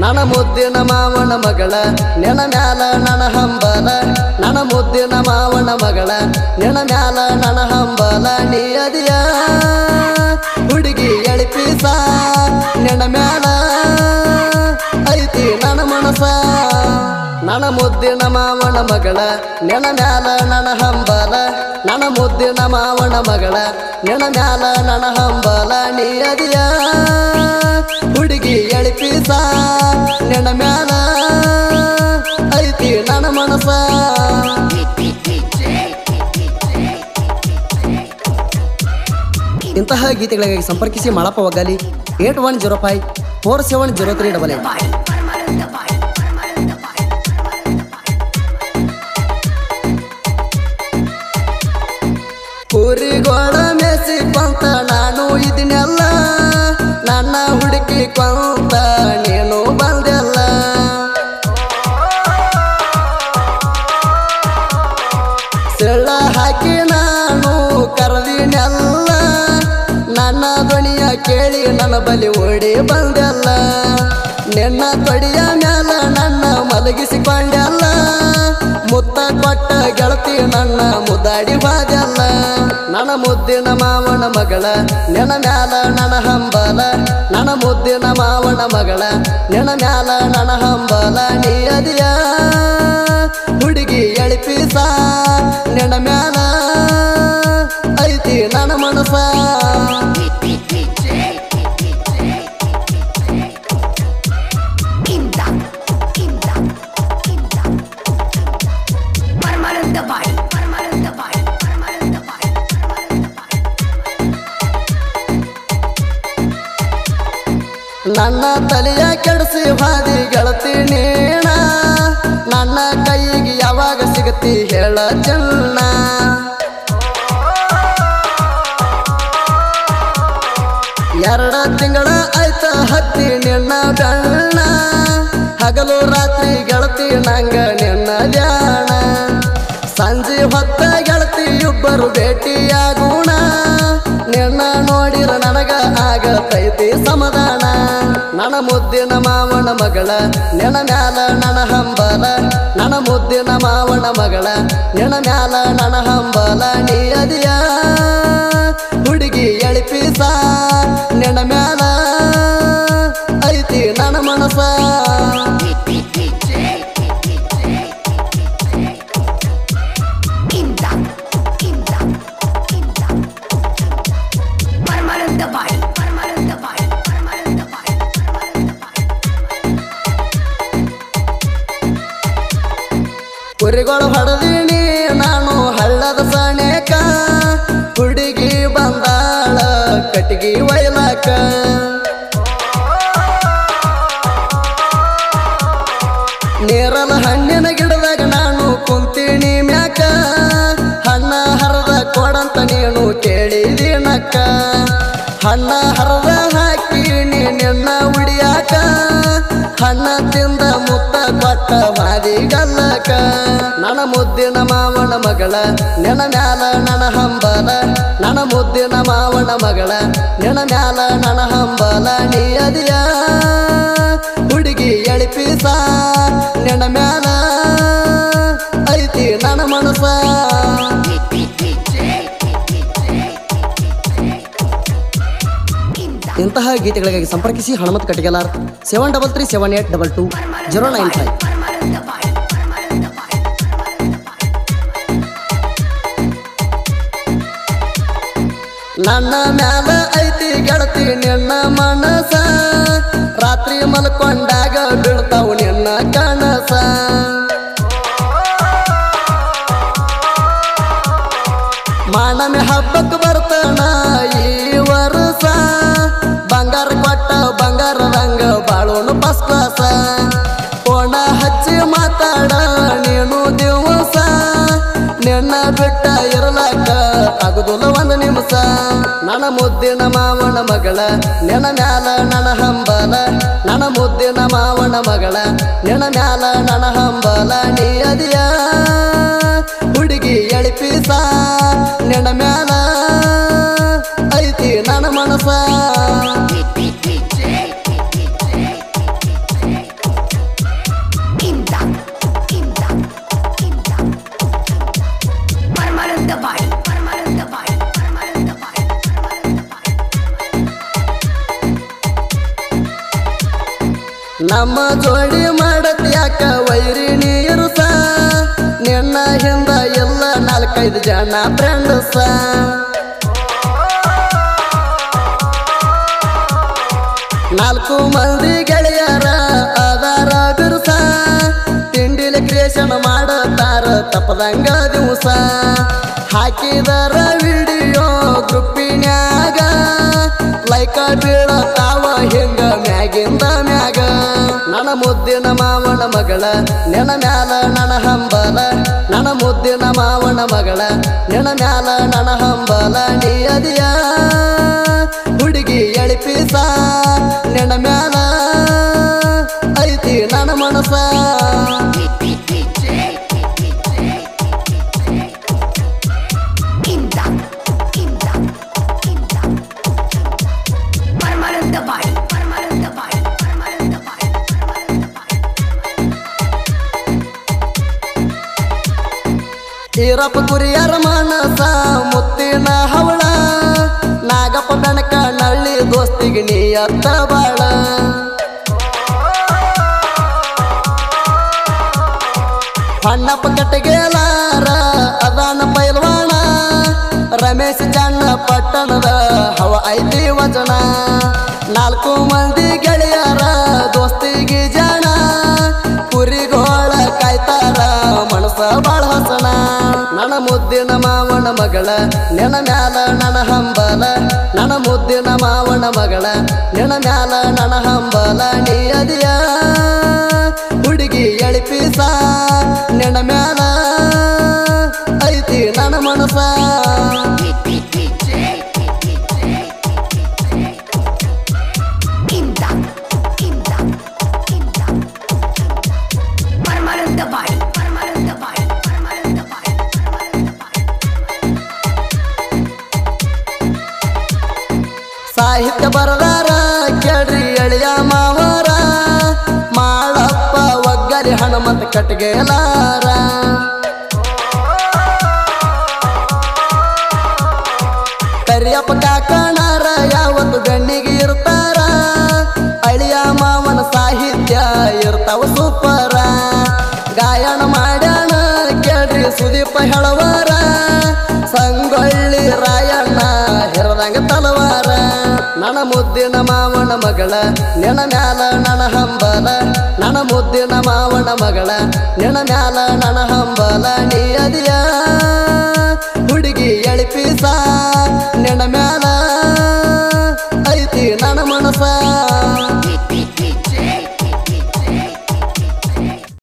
ನನ್ನ ಮುದ್ದಿನ ಮಾವನ ಮಗಳ ನೆನ ಮ್ಯಾಲ ನನ್ನ ಹಂಬಲ ನನ್ನ ಮುದ್ದಿನ ಮಾವನ ಮಗಳ ನೆನ ಮ್ಯಾಲ ನನ್ನ ಹಂಬಲ ನೀ ಅದಿಯ ಹುಡುಗಿ ಎಳಿಪೀಸ ನೆನ ಮ್ಯಾಲ ಐತಿ ನನ್ನ ಮನಸ ನನ್ನ ಮುದ್ದಿನ ಮಾವನ ಮಗಳ ನೆನ ಮ್ಯಾಲ ನನ್ನ ಹಂಬಲ ನನ್ನ ಮುದ್ದಿನ ಮಾವನ ಮಗಳ ನೆನ ಮ್ಯಾಲ ನನ್ನ ಹಂಬಲ ನೀ ಅದಿಯ ಹುಡುಗಿ ಎಳಿಪೀಸ ನೆನ ಮ್ಯಾಲ ಐತಿ ನನ್ನ ಮನಸ ಇಂತಹ ಗೀತೆಗಳಿಗಾಗಿ ಸಂಪರ್ಕಿಸಿ Malappa Oggali eight one zero five four seven zero three double eight ಕುರಿಗೋಳ ಮೆಸಿ ಕೊಂತ ನಾನು ಇದನ್ನೆಲ್ಲ ನನ್ನ ಹುಡುಕಿ ಕೊಂತ ನೀನು ಬಂದೆಲ್ಲ ಸೆಳ್ಳ ಹಾಕಿ ನಾನು ಕರದಿನೆಲ್ಲ ನನ್ನ ಧ್ವನಿಯ ಕೇಳಿ ನನ್ನ ಬಲಿ ಓಡಿ ಬಂದೆಲ್ಲ ನಿನ್ನ ತೊಡಿಯ ಮ್ಯಾಲ ನನ್ನ ಮಲಗಿಸಿಕೊಂಡೆಲ್ಲ ಮುತ್ತ ಕೊಟ್ಟ ಗೆಳತಿ ನನ್ನ ಮುದ್ದಾಡಿ ಬಾದೆಲ್ಲ ನನ್ನ ಮುದ್ದಿನ ಮಾವನ ಮಗಳ ನೆನ ಮ್ಯಾಲ ನನ್ನ ಹಂಬಲ ನನ್ನ ಮುದ್ದಿನ ಮಾವನ ಮಗಳ ನೆನ ಮ್ಯಾಲ ನನ್ನ ಹಂಬಲ ನೀ ಅದಿಯ ಹುಡುಗಿ ಎಳಿಪೀಸ ನೆನ ಮ್ಯಾಲ ಐತಿ ನನ್ನ ಮನಸ Permanent body, permanent body, permanent body, permanent body. ನನ್ನ ತಲೆಯ ಕೆಡಿಸಿ ಹಾದಿ ಗೆಳತಿ ನೀಣ ನನ್ನ ಕೈಗೆ ಯಾವಾಗ ಸಿಗತಿ ಹೇಳ ಚೆನ್ನ ಎರಡ ತಿಂಗಳ ಆಯ್ತ ಹತ್ತಿ ನಿನ್ನ ಬೆಣ್ಣ ಹಗಲು ರಾತ್ರಿ ಗೆಳತಿ ನಂಗ ನಿನ್ನ ಧ್ಯಾನ ಸಂಜೆ ಹೊತ್ತ ಗೆಳತಿ ಇಬ್ಬರು ಭೇಟಿಯಾಗೋಣ ನಿನ್ನ ನೋಡಿರ ನನಗ ಆಗತೈತಿ ಸಮಾಧಾನ ನನ್ನ ಮುದ್ದಿನ ಮಾವನ ಮಗಳ ನೆನ ಮ್ಯಾಲ ನನ್ನ ಹಂಬಲ ನನ್ನ ಮುದ್ದಿನ ಮಾವನ ಮಗಳ ನೆನ ಮ್ಯಾಲ ನನ್ನ ಹಂಬಲ ನೀ ಅದಿಯ ಹುಡುಗಿ ಎಳಿಪೀಸ ನೆನ ಮ್ಯಾಲ ಐತಿ ನನ್ನ ಮನಸ Permanent body, permanent body, permanent body, permanent body. ಕುರಿಗಳು ಹೊಡೆದೀನಿ ನಾನು ಹಳ್ಳದ ಸಣೇಕ ಹುಡುಗಿ ಬಂದಾಳ ಕಟ್ಟಿಗೆ ಒಯ್ಲಾಕ ನೇರಲ ಹಣ್ಣಿನ ಗಿಡದಾಗ ನಾನು ಕುಂತೀನಿ ಮ್ಯಾಕ ಹಣ್ಣ ಹರದ ಕೊಡಂತ ನೀನು ಕೇಳಿದಿನಕ್ಕ ಹಣ್ಣ ಹರದ ಹಾಕಿನಿ ನಿನ್ನ ಉಡಿಯಾಕ ಹಣ್ಣ ತಿಂದ ಮುತ್ತ ಕೊಟ್ಟ ಮಾದಿ ಗಲ್ಲಕ ನನ್ನ ಮುದ್ದಿನ ಮಾವನ ಮಗಳ ನೆನ ಮ್ಯಾಲ ನನ್ನ ಹಂಬಲ ನನ್ನ ಮುದ್ದಿನ ಮಾವನ ಮಗಳ ನೆನ ಮ್ಯಾಲ ನನ್ನ ಹಂಬಲ ನೀ ಅದಿಯ ಹುಡುಗಿ ಎಳಿಪೀಸ ನೆನ ಮ್ಯಾಲ ಐತಿ ನನ್ನ ಮನಸ ಇಂತಹ ಗೀತೆಗಳಿಗಾಗಿ ಸಂಪರ್ಕಿಸಿ Hanumath Kattigelar seven double three seven eight double two zero nine five Permanent body, permanent body, permanent body. ನನ್ನ ಮ್ಯಾಲ ಐತಿ ಗೆಳತಿ ನಿನ್ನ ಮನಸ ರಾತ್ರಿ ಮಲ್ಕೊಂಡಾಗ ಬೀಳ್ತಾವು ನಿನ್ನ ಕನಸ ಮಾನಮಿ ಹಬ್ಬಕ್ಕೆ ಬರ್ತಾನ ಈ ವರ್ಷ ಬಂಗಾರ ಕೊಟ್ಟ ಬಂಗಾರ ರಂಗ ಬಾಳೋನು ಫಸ್ಟ್ ಕ್ಲಾಸ ಕೋಣ ಹಚ್ಚಿ ಮಾತಾಡ ನೀನು ದಿವಸ ನಿನ್ನ ಬಿಟ್ಟ ಇರಲಾಕ ಆಗುದಿಲ್ಲ ಒಂದು ನಿಮಿಷ ನನ್ನ ಮುದ್ದಿನ ಮಾವನ ಮಗಳ ನೆನ ಮ್ಯಾಲ ನನ್ನ ಹಂಬಲ ನನ್ನ ಮುದ್ದಿನ ಮಾವನ ಮಗಳ ನೆನ ಮ್ಯಾಲ ನನ್ನ ಹಂಬಲ ನೀ ಅದಿಯ ಹುಡುಗಿ ಎಳಿಪೀಸ ನೆನ ಮ್ಯಾಲ ಐತಿ ನನ್ನ ಮನಸ ನಮ್ಮ ಜೋಡಿ ಮಾಡತ್ ಯಾಕ ವೈರಿ ನೀರುಸ ನಿನ್ನ ಹಿಂದ ಎಲ್ಲ ನಾಲ್ಕೈದು ಜನ ಫ್ರೆಂಡ್ಸ ನಾಲ್ಕು ಮಂದಿ ಗೆಳೆಯರ ಅದಾರ ಬಿರುಸ ತಿಂಡಿಲಿ ಕ್ರಿಯೇಷನ್ ಮಾಡತಾರ ತಪ್ಪದಂಗ ದಿವಸ ಹಾಕಿದರ ವಿಡಿಯೋ ಗ್ರೂಪಿನ್ಯಾಗ ಲೈಕ ಬೀಳತಾವ ಹಿಂಗ ಮ್ಯಾಗಿಂದ ಮ್ಯಾಗ ನನ್ನ ಮುದ್ದಿನ ಮಾವನ ಮಗಳ ನೆನ ಮ್ಯಾಲ ನನ್ನ ಹಂಬಲ ನನ್ನ ಮುದ್ದಿನ ಮಾವನ ಮಗಳ ನೆನ ಮ್ಯಾಲ ನನ್ನ ಹಂಬಲ ನೀ ಅದಿಯ ಹುಡುಗಿ ಎಳಿಪಿಸ ನೆನ ಮ್ಯಾಲ ಐತಿ ನನ್ನ ಮನಸ Imdat, imdat, imdat. Permanen terbaik, permanen terbaik, permanen terbaik, permanen terbaik. Irappa ಕುರಿಯರ ಮನಸ ಮುತ್ತಿನ ಹವಳ ನಾಗಪ್ಪ ಬೆನಕ ನಳ್ಳಿ ದೋಸ್ತಿಗೆ ನೀ ಅತ್ತ ಬಾಳ ಹೊನ್ನಪ್ಪ ಕಟ್ಟಗೇಲಾರ ಅದಾನ ಪೈಲ್ವಾಣ ರಮೇಶ್ ಚಣ್ಣ ಪಟ್ಟಣದ ಹವ ಐತಿ ವಚನ ನಾಲ್ಕು ಮಂದಿ ಗೆಳೆಯರ ದೋಸ್ತಿಗೆ ಜನ ಕುರಿಗೋಳ ಕಾಯ್ತಾರ ಮನಸ ಬಾಳ ಹಸನ ನನ್ನ ಮುದ್ದಿನ ಮಾವನ ಮಗಳ ನೆನ ಮ್ಯಾಲ ನನ್ನ ಹಂಬಲ ನನ್ನ ಮುದ್ದಿನ ಮಾವನ ಮಗಳ ನೆನ ಮ್ಯಾಲ ನನ್ನ ಹಂಬಲ ನೀ ಅದಿಯ ಹುಡುಗಿ ಎಳಿಪಿಸ ನೆನ ಮ್ಯಾಲ ಐತಿ ನನ್ನ ಮನಸ Imdat, imdat, imdat. Permanen terbaik, permanen terbaik, permanen terbaik, permanen terbaik. ಸಾಹಿತ್ಯ ಬರದಾರ ಕೇಳ್ರಿ ಎಳೆಯ ಮಾವರ ಮಾಡಪ್ಪ ಒಗ್ಗಲಿ ಹನುಮಂತ ಕಟ್ಗೆಲಾರ ಕರಿಯಪ್ಪ ಕಾಕಣಾರ ಯಾವತ್ತು ಬೆಣ್ಣಿಗೆ ಇರ್ತಾರ ಅಳಿಯ ಮಾವನ ಸಾಹಿತ್ಯ ಇರ್ತಾವ ಸೂಪರ ಗಾಯನ ಮಾಡ್ಯಾನ ಕೇಳ್ರಿ ಸುದೀಪ ಹೇಳವಾರ ಸಂಗೊಳ್ಳಿ ರಾಯಣ್ಣ ಹಿರದಂಗ ತಲವಾರ ನನ್ನ ಮುದ್ದಿನ ಮಾವನ ಮಗಳ ನೆನ ಮ್ಯಾಲ ನನ್ನ ಹಂಬಲ ನನ್ನ ಮುದ್ದಿನ ಮಾವನ ಮಗಳ ನೆನ ಮ್ಯಾಲ ನನ್ನ ಹಂಬಲ ನೀ ಅದಿಯ